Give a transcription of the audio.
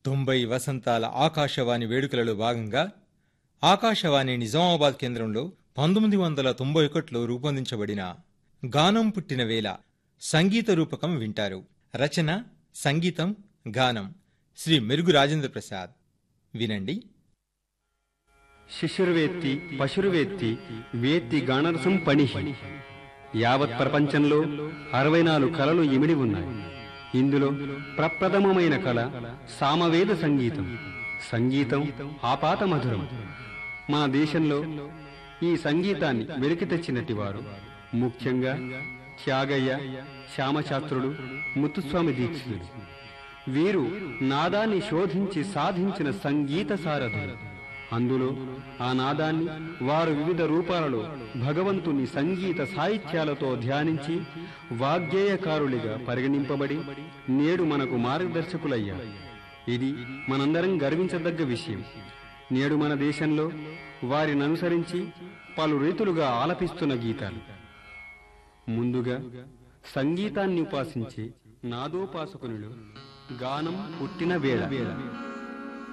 తొంభై వసంతాల ఆకాశవాణి వేడుకలలో భాగంగా ఆకాశవాణి నిజామాబాద్ కేంద్రంలో పంతొమ్మిది వందల తొంభై ఒకటిలో రూపొందించబడిన గానం పుట్టిన వేళ సంగీత రూపకం వింటారు రచన సంగీతం గానం శ్రీ మెరుగు రాజేంద్ర ప్రసాద్ వినండి శిశుర్వేత్తి పశుర్వేత్తి వేత్తి గానరసం పణి యావత్ ప్రపంచంలో అరవై నాలుగు కళలు ఇమిడి ఉన్నాయి ఇందులో ప్రప్రథమమైన కళ సామవేద సంగీతం సంగీతం ఆపాత మధురం మన దేశంలో ఈ సంగీతాన్ని వెలికి తెచ్చినట్టి వారు ముఖ్యంగా త్యాగయ్య శ్యామశాస్త్రుడు ముత్తుస్వామి దీక్షితుడు వీరు నాదాన్ని శోధించి సాధించిన సంగీత సారథులు అందులో ఆ నాదాన్ని వారు వివిధ రూపాలలో భగవంతుని సంగీత సాహిత్యాలతో ధ్యానించి వాగ్గేయకారులుగా పరిగణింపబడి నేడు మనకు మార్గదర్శకులయ్యారు ఇది మనందరం గర్వించదగ్గ విషయం నేడు మన దేశంలో వారిని అనుసరించి పలు రీతులుగా ఆలపిస్తున్న గీతాలు ముందుగా సంగీతాన్ని ఉపాసించే నాదోపాసకునిలో గానం పుట్టిన వేళ